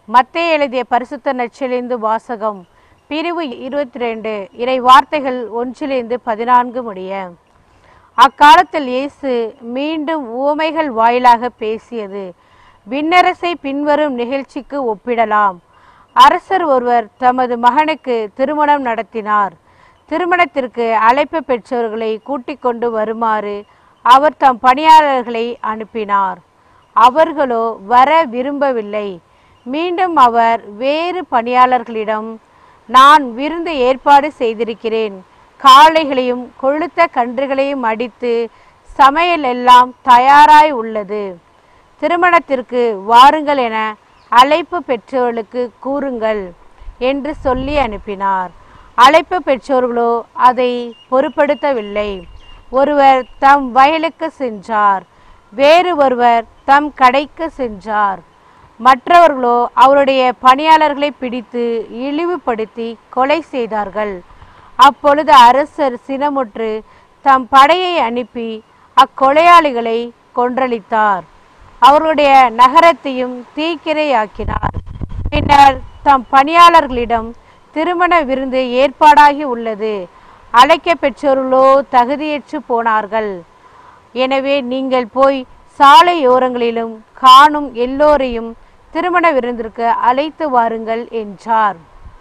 மத்தேயு எழுதிய பரிசுத்த நற்செழிந்து வாசகம் பிரிவு இருபத்தி ரெண்டு இறை வார்த்தைகள் ஒன்றிலிருந்து பதினான்கு முடிய அக்காலத்தில் இயேசு மீண்டும் உவமைகள் வாயிலாக பேசியது விண்ணரசை பின்வரும் நிகழ்ச்சிக்கு ஒப்பிடலாம் அரசர் ஒருவர் தமது மகனுக்கு திருமணம் நடத்தினார் திருமணத்திற்கு அழைப்பு பெற்றவர்களை கூட்டிக் கொண்டு வருமாறு அவர் தம் பணியாளர்களை அனுப்பினார் அவர்களோ வர விரும்பவில்லை மீண்டும் அவர் வேறு பணியாளர்களிடம் நான் விருந்து ஏற்பாடு செய்திருக்கிறேன் காளைகளையும் கொழுத்த கன்றுகளையும் அடித்து சமையல் எல்லாம் தயாராய் உள்ளது திருமணத்திற்கு வாருங்கள் என அழைப்பு பெற்றவர்களுக்கு கூறுங்கள் என்று சொல்லி அனுப்பினார் அழைப்பு பெற்றோர்களோ அதை பொருட்படுத்தவில்லை ஒருவர் தம் வயலுக்கு சென்றார் வேறு ஒருவர் தம் கடைக்கு சென்றார் மற்றவர்களோ அவருடைய பணியாளர்களை பிடித்து இழிவுபடுத்தி கொலை செய்தார்கள் அப்பொழுது அரசர் சினமுற்று தம் படையை அனுப்பி அக்கொலையாளிகளை கொன்றளித்தார் அவர்களுடைய நகரத்தையும் தீக்கிரையாக்கினார் பின்னர் தம் பணியாளர்களிடம் திருமண விருந்து ஏற்பாடாகி உள்ளது அழைக்க பெற்றோர்களோ தகுதியற்று போனார்கள் எனவே நீங்கள் போய் சாலையோரங்களிலும் காணும் எல்லோரையும் திருமண விருந்திற்கு அழைத்து வாருங்கள் என்றார்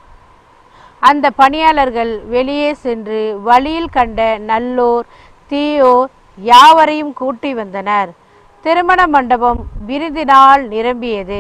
அந்த பணியாளர்கள் வெளியே சென்று வழியில் கண்ட நல்லோர் தீயோர் யாவரையும் கூட்டி வந்தனர் திருமண மண்டபம் விருந்தினால் நிரம்பியது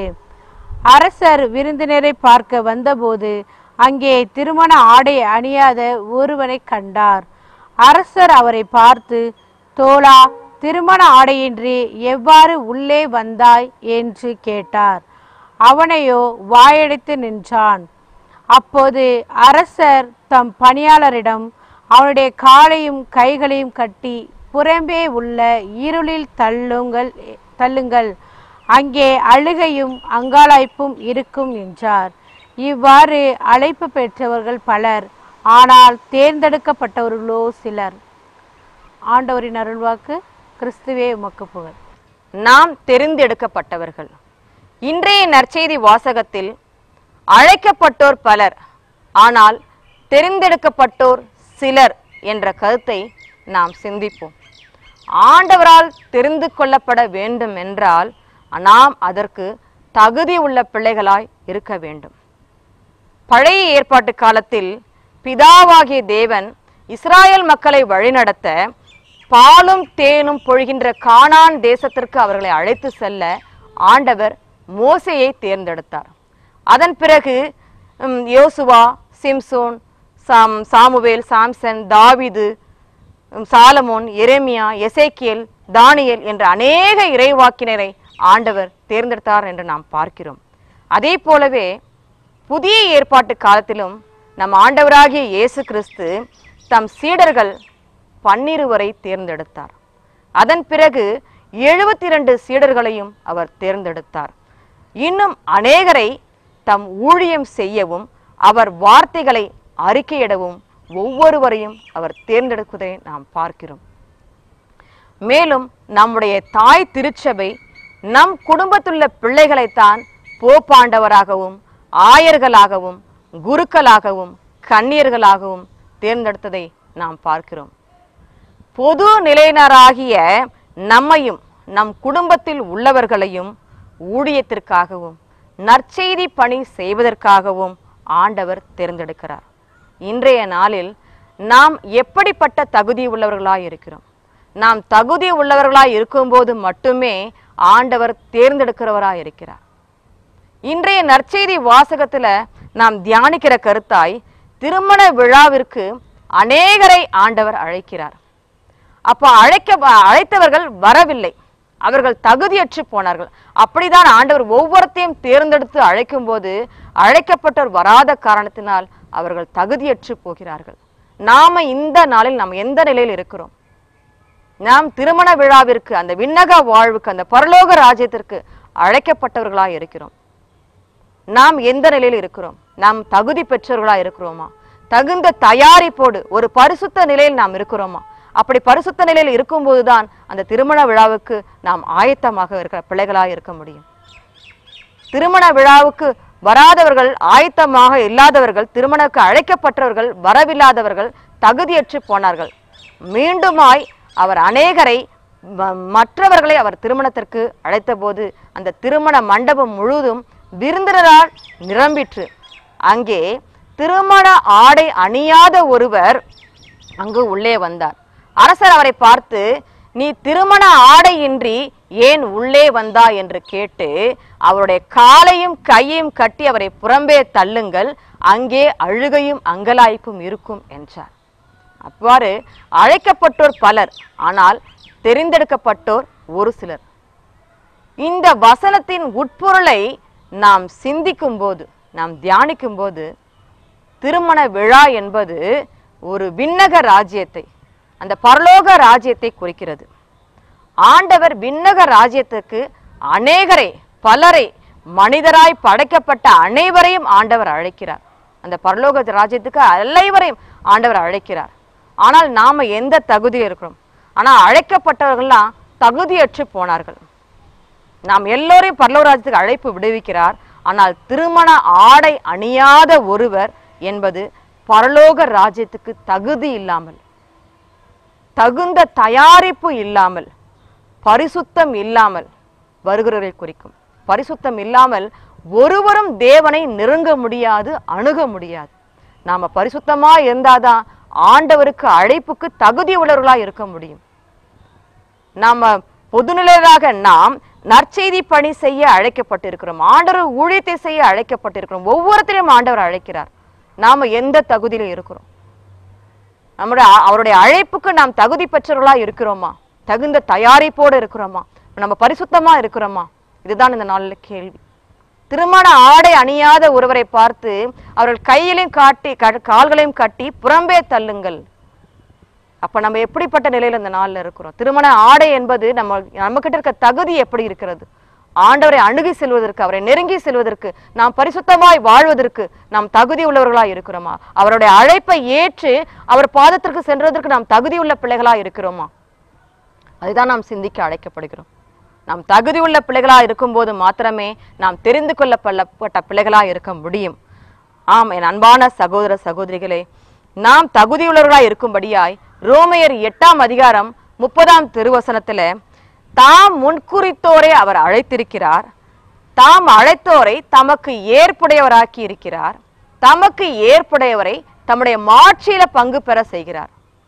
அரசர் விருந்தினரை பார்க்க வந்தபோது அங்கே திருமண ஆடை அணியாத ஒருவனை கண்டார் அரசர் அவரை பார்த்து தோழா திருமண ஆடையின்றி எவ்வாறு உள்ளே வந்தாய் என்று கேட்டார் அவனையோ வாயடைத்து நின்றான் அப்போது அரசர் தம் பணியாளரிடம் அவனுடைய காலையும் கைகளையும் கட்டி புறம்பே உள்ள இருளில் தள்ளுங்கள் தள்ளுங்கள் அங்கே அழுகையும் அங்காளாய்ப்பும் இருக்கும் என்றார் இவ்வாறு அழைப்பு பெற்றவர்கள் பலர் ஆனால் தேர்ந்தெடுக்கப்பட்டவர்களோ சிலர் ஆண்டவரின் அருள்வாக்கு கிறிஸ்துவே உமக்கு புகழ் நாம் தெரிந்தெடுக்கப்பட்டவர்கள் இன்றைய நற்செய்தி வாசகத்தில் அழைக்கப்பட்டோர் பலர் ஆனால் தெரிந்தெடுக்கப்பட்டோர் சிலர் என்ற கருத்தை நாம் சிந்திப்போம் ஆண்டவரால் தெரிந்து கொள்ளப்பட வேண்டும் என்றால் நாம் அதற்கு தகுதி உள்ள பிள்ளைகளாய் இருக்க வேண்டும் பழைய ஏற்பாட்டு காலத்தில் பிதாவாகிய தேவன் இஸ்ராயேல் மக்களை வழிநடத்த பாலும் தேனும் பொழிகின்ற கானான் தேசத்திற்கு அவர்களை அழைத்து செல்ல ஆண்டவர் மோசையை தேர்ந்தெடுத்தார் அதன் பிறகு ம், யோசுவா சிம்சோன் சாம் சாமுவேல் சாம்சன் தாவீது ம், சாலமோன் எரேமியா எசேக்கியேல் தானியேல் என்ற அநேக இறைவாக்கினரை ஆண்டவர் தேர்ந்தெடுத்தார் என்று நாம் பார்க்கிறோம் அதே போலவே புதிய ஏற்பாட்டு காலத்திலும் நம் ஆண்டவராகிய இயேசு கிறிஸ்து தம் சீடர்கள் பன்னிருவரை தேர்ந்தெடுத்தார் அதன் பிறகு எழுபத்தி இரண்டு சீடர்களையும் அவர் தேர்ந்தெடுத்தார் இன்னும் அநேகரை தம் ஊழியம் செய்யவும் அவர் வார்த்தைகளை அறிக்கையிடவும் ஒவ்வொருவரையும் அவர் தேர்ந்தெடுப்பதை நாம் பார்க்கிறோம் மேலும் நம்முடைய தாய் திருச்சபை நம் குடும்பத்துள்ள பிள்ளைகளைத்தான் போப்பாண்டவராகவும் ஆயர்களாகவும் குருக்களாகவும் கன்னியர்களாகவும் தேர்ந்தெடுத்ததை நாம் பார்க்கிறோம் பொது நிலையினராகிய நம்மையும் நம் குடும்பத்தில் உள்ளவர்களையும் ஊழியத்திற்காகவும் நற்செய்தி பணி செய்வதற்காகவும் ஆண்டவர் தேர்ந்தெடுக்கிறார் இன்றைய நாளில் நாம் எப்படிப்பட்ட தகுதி உள்ளவர்களாய் இருக்கிறோம் நாம் தகுதி உள்ளவர்களாய் இருக்கும்போது மட்டுமே ஆண்டவர் தேர்ந்தெடுக்கிறவராய் இருக்கிறார் இன்றைய நற்செய்தி வாசகத்துல நாம் தியானிக்கிற கருத்தாய் திருமண விழாவிற்கு அநேகரை ஆண்டவர் அழைக்கிறார் அப்ப அழைக்க அழைத்தவர்கள் வரவில்லை அவர்கள் தகுதியற்று போனார்கள் அப்படிதான் ஆண்டவர் ஒவ்வொருத்தையும் தேர்ந்தெடுத்து அழைக்கும் போது அழைக்கப்பட்டோர் வராத காரணத்தினால் அவர்கள் தகுதியற்று போகிறார்கள் நாம இந்த நாளில் நாம் எந்த நிலையில் இருக்கிறோம் நாம் திருமண விழாவிற்கு அந்த விண்ணக வாழ்வுக்கு அந்த பரலோக ராஜ்யத்திற்கு அழைக்கப்பட்டவர்களா இருக்கிறோம் நாம் எந்த நிலையில் இருக்கிறோம் நாம் தகுதி பெற்றவர்களா இருக்கிறோமா தகுந்த தயாரிப்போடு ஒரு பரிசுத்த நிலையில் நாம் இருக்கிறோமா அப்படி பரிசுத்த நிலையில் இருக்கும்போதுதான் அந்த திருமண விழாவுக்கு நாம் ஆயத்தமாக இருக்கிற பிள்ளைகளாக இருக்க முடியும் திருமண விழாவுக்கு வராதவர்கள் ஆயத்தமாக இல்லாதவர்கள் திருமணக்கு அழைக்கப்பட்டவர்கள் வரவில்லாதவர்கள் தகுதியற்று போனார்கள் மீண்டுமாய் அவர் அநேகரை ம- மற்றவர்களை அவர் திருமணத்திற்கு அழைத்தபோது அந்த திருமண மண்டபம் முழுவதும் விருந்தினரால் நிரம்பிற்று அங்கே திருமண ஆடை அணியாத ஒருவர் அங்கு உள்ளே வந்தார் அரசர் அவரை பார்த்து நீ திருமண ஆடையின்றி ஏன் உள்ளே வந்தா என்று கேட்டு அவருடைய காலையும் கையையும் கட்டி அவரை புறம்பே தள்ளுங்கள் அங்கே அழுகையும் அங்கலாய்ப்பும் இருக்கும் என்றார் அவ்வாறு அழைக்கப்பட்டோர் பலர் ஆனால் தெரிந்தெடுக்கப்பட்டோர் ஒரு சிலர் இந்த வசனத்தின் உட்பொருளை நாம் சிந்திக்கும் போது நாம் தியானிக்கும் போது திருமண விழா என்பது ஒரு விண்ணக ராஜ்யத்தை அந்த பரலோக ராஜ்யத்தை குறிக்கிறது ஆண்டவர் விண்ணக ராஜ்யத்துக்கு அநேகரை பலரை மனிதராய் படைக்கப்பட்ட அனைவரையும் ஆண்டவர் அழைக்கிறார் அந்த பரலோக ராஜ்யத்துக்கு அனைவரையும் ஆண்டவர் அழைக்கிறார் ஆனால் நாம எந்த தகுதியில் இருக்கிறோம் ஆனால் அழைக்கப்பட்டவர்கள்லாம் தகுதியற்று போனார்கள் நாம் எல்லோரையும் பரலோக ராஜ்யத்துக்கு அழைப்பு விடுவிக்கிறார் ஆனால் திருமண ஆடை அணியாத ஒருவர் என்பது பரலோக ராஜ்யத்துக்கு தகுதி இல்லாமல் தகுந்த தயாரிப்பு இல்லாமல் பரிசுத்தம் இல்லாமல் வருகிறவரை குறிக்கும் பரிசுத்தம் இல்லாமல் ஒருவரும் தேவனை நெருங்க முடியாது அணுக முடியாது நாம பரிசுத்தமா இருந்தாதான் ஆண்டவருக்கு அழைப்புக்கு தகுதி உள்ளவர்களா இருக்க முடியும் நாம பொதுநிலையாக நாம் நற்செய்தி பணி செய்ய அழைக்கப்பட்டிருக்கிறோம் ஆண்டவர் ஊழியத்தை செய்ய அழைக்கப்பட்டிருக்கிறோம் ஒவ்வொருத்தரையும் ஆண்டவர் அழைக்கிறார் நாம எந்த தகுதியில இருக்கிறோம் நம்முடைய அ- அவருடைய அழைப்புக்கு நாம் தகுதி பெற்றவர்களா இருக்கிறோமா தகுந்த தயாரிப்போடு இருக்கிறோமா நம்ம பரிசுத்தமா இருக்கிறோமா இதுதான் இந்த நாளில் கேள்வி திருமண ஆடை அணியாத ஒருவரை பார்த்து அவர்கள் கையிலையும் காட்டி க- கால்களையும் கட்டி புறம்பே தள்ளுங்கள் அப்ப நம்ம எப்படிப்பட்ட நிலையில இந்த நாள்ல இருக்கிறோம் திருமண ஆடை என்பது நம்ம நம்ம கிட்ட இருக்க தகுதி எப்படி இருக்கிறது ஆண்டவரை அணுகி செல்வதற்கு அவரை நெருங்கி செல்வதற்கு நாம் பரிசுத்தமாய் வாழ்வதற்கு நாம் தகுதி உள்ளவர்களாய் இருக்கிறோமா அவருடைய அழைப்பை ஏற்று அவர் பாதத்திற்கு சென்றதற்கு நாம் தகுதி உள்ள பிள்ளைகளா இருக்கிறோமா அதுதான் நாம் சிந்திக்க அழைக்கப்படுகிறோம் நாம் தகுதி உள்ள பிள்ளைகளா இருக்கும்போது மாத்திரமே நாம் தெரிந்து கொள்ளப்பட்ட பிள்ளைகளா இருக்க முடியும் ஆம் என் அன்பான சகோதர சகோதரிகளே நாம் தகுதியுள்ளவர்களா இருக்கும்படியாய் ரோமையர் எட்டாம் அதிகாரம் முப்பதாம் திருவசனத்துல தாம் முன்குறித்தோரை அவர் அழைத்திருக்கிறார் தாம் அழைத்தோரை தமக்கு ஏற்புடையவராக்கி இருக்கிறார் தமக்கு ஏற்புடையவரை தம்முடைய மாட்சியில பங்கு பெற செய்கிறார்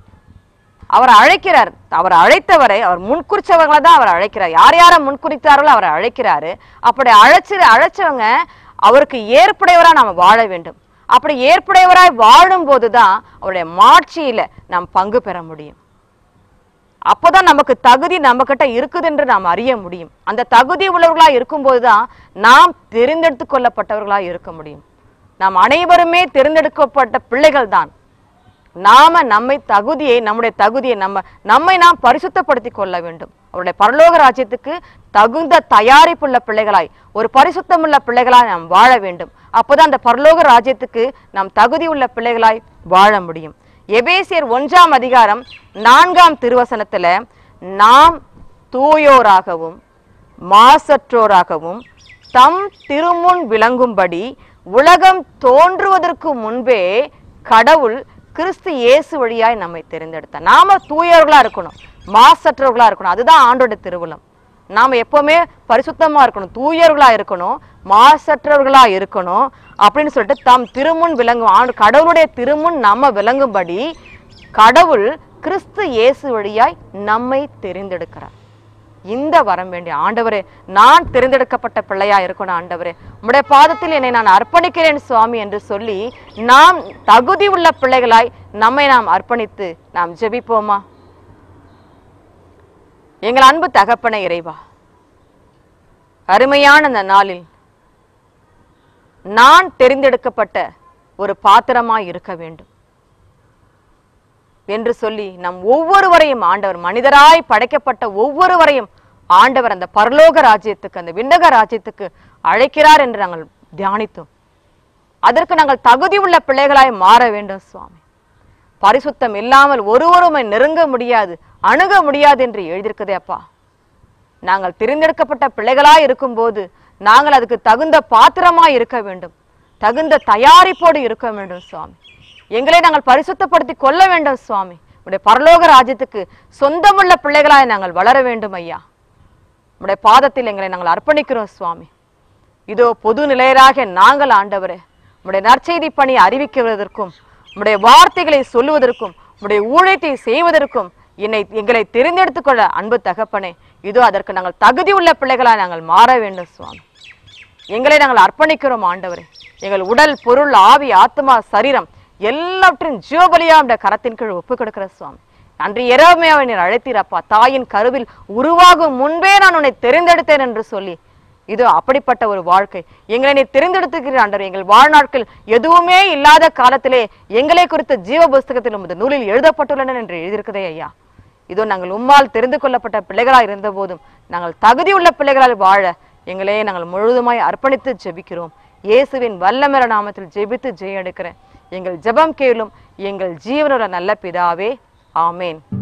அவர் அழைக்கிறார் அவர் அழைத்தவரை அவர் முன்குறிச்சவங்களை தான் அவர் அழைக்கிறார் யார் யாரை முன்குறித்தார்களோ அவர் அழைக்கிறாரு அப்படி அழைச்சு அழைச்சவங்க அவருக்கு ஏற்புடையவரா நாம வாழ வேண்டும் அப்படி ஏற்புடையவராய் வாழும் போதுதான் அவருடைய மாட்சியில நாம் பங்கு பெற முடியும் அப்போதான் நமக்கு தகுதி நம்ம கிட்ட இருக்குது என்று நாம் அறிய முடியும் அந்த தகுதி உள்ளவர்களா இருக்கும்போதுதான் நாம் தெரிந்தெடுத்து கொள்ளப்பட்டவர்களா இருக்க முடியும் நாம் அனைவருமே தெரிந்தெடுக்கப்பட்ட பிள்ளைகள் தான் நாம நம்மை தகுதியை நம்முடைய தகுதியை நம்ம நம்மை நாம் பரிசுத்தப்படுத்தி கொள்ள வேண்டும் அவருடைய பரலோக ராஜ்யத்துக்கு தகுந்த தயாரிப்புள்ள பிள்ளைகளாய் ஒரு பரிசுத்தமுள்ள பிள்ளைகளாய் நாம் வாழ வேண்டும் அப்போதான் அந்த பரலோக ராஜ்யத்துக்கு நாம் தகுதி உள்ள பிள்ளைகளாய் வாழ முடியும் எபேசியர் ஒன்றாம் அதிகாரம் நான்காம் திருவசனத்துல நாம் தூயோராகவும் மாசற்றோராகவும் தம் திருமுன் விளங்கும்படி உலகம் தோன்றுவதற்கு முன்பே கடவுள் கிறிஸ்து இயேசு வழியாய் நம்மை தெரிந்தெடுத்தார் நாம தூயவர்களா இருக்கணும் மாசற்றவர்களா இருக்கணும் அதுதான் ஆண்டோட திருவுளம் நாம எப்பவுமே பரிசுத்தமா இருக்கணும் தூயவர்களா இருக்கணும் மாசற்றவர்களா இருக்கணும் அப்படின்னு சொல்லிட்டு தம் திருமுன் விளங்கும் ஆண்டு கடவுளுடைய திருமுன் நம்ம விளங்கும்படி கடவுள் கிறிஸ்து இயேசு வழியாய் நம்மை தெரிந்தெடுக்கிறார் இந்த வரம் வேண்டிய ஆண்டவரே நான் தெரிந்தெடுக்கப்பட்ட பிள்ளையா இருக்கணும் ஆண்டவரே உம்முடைய பாதத்தில் என்னை நான் அர்ப்பணிக்கிறேன் சுவாமி என்று சொல்லி நாம் தகுதி உள்ள பிள்ளைகளாய் நம்மை நாம் அர்ப்பணித்து நாம் ஜெபிப்போமா எங்கள் அன்பு தகப்பன இறைவா அருமையான அந்த நாளில் நான் தெரிந்தெடுக்கப்பட்ட ஒரு பாத்திரமாய் இருக்க வேண்டும் என்று சொல்லி நம் ஒவ்வொருவரையும் ஆண்டவர் மனிதராய் படைக்கப்பட்ட ஒவ்வொருவரையும் ஆண்டவர் அந்த பரலோக ராஜ்யத்துக்கு அந்த விண்ணக ராஜ்யத்துக்கு அழைக்கிறார் என்று நாங்கள் தியானித்தோம் அதற்கு நாங்கள் தகுதி உள்ள பிள்ளைகளாய் மாற வேண்டும் சுவாமி பரிசுத்தம் இல்லாமல் ஒருவருமை நெருங்க முடியாது அணுக முடியாது என்று எழுதியிருக்குதே அப்பா நாங்கள் தெரிந்தெடுக்கப்பட்ட பிள்ளைகளாய் இருக்கும்போது நாங்கள் அதுக்கு தகுந்த பாத்திரமா இருக்க வேண்டும் தகுந்த தயாரிப்போடு இருக்க வேண்டும் சுவாமி எங்களை நாங்கள் பரிசுத்தப்படுத்தி கொள்ள வேண்டும் சுவாமி உடைய பரலோக ராஜ்யத்துக்கு சொந்தமுள்ள பிள்ளைகளாய் நாங்கள் வளர வேண்டும் ஐயா உடைய பாதத்தில் எங்களை நாங்கள் அர்ப்பணிக்கிறோம் சுவாமி இதோ பொது நிலையராக நாங்கள் ஆண்டவரே உடைய நற்செய்தி பணி அறிவிக்குவதற்கும் உடைய வார்த்தைகளை சொல்லுவதற்கும் உடைய ஊழியத்தை செய்வதற்கும் என்னை எங்களை தெரிந்தெடுத்துக் கொள்ள அன்பு தகப்பனே இதோ அதற்கு நாங்கள் தகுதி உள்ள பிள்ளைகளாய் நாங்கள் மாற வேண்டும் சுவாமி எங்களை நாங்கள் அர்ப்பணிக்கிறோம் ஆண்டவரே எங்கள் உடல் பொருள் ஆவி ஆத்மா சரீரம் எல்லாவற்றையும் ஜீவபலியா உடைய கரத்தின் கீழ் ஒப்பு கொடுக்கிற சுவாமி அன்று இரவுமே அவனை நீர் அழைத்தீரப்பா தாயின் கருவில் உருவாகும் முன்பே நான் உன்னை தெரிந்தெடுத்தேன் என்று சொல்லி இதோ அப்படிப்பட்ட ஒரு வாழ்க்கை எங்களை நீ தெரிந்தெடுத்துக்கிறீர் ஆண்டவர் எங்கள் வாழ்நாட்கள் எதுவுமே இல்லாத காலத்திலே எங்களை குறித்த ஜீவ புஸ்தகத்தில் உமது நூலில் எழுதப்பட்டுள்ளன என்று எழுதியிருக்கிறதே ஐயா இதோ நாங்கள் உம்மால் தெரிந்து கொள்ளப்பட்ட பிள்ளைகளாய் இருந்த போதும் நாங்கள் தகுதியுள்ள பிள்ளைகளால் வாழ எங்களே நாங்கள் முழுதுமாய் அர்ப்பணித்து ஜெபிக்கிறோம் இயேசுவின் வல்லமர நாமத்தில் ஜெபித்து ஜெயம் எடுக்கிறேன் எங்கள் ஜெபம் கேளும் எங்கள் ஜீவனுள்ள நல்ல பிதாவே ஆமேன்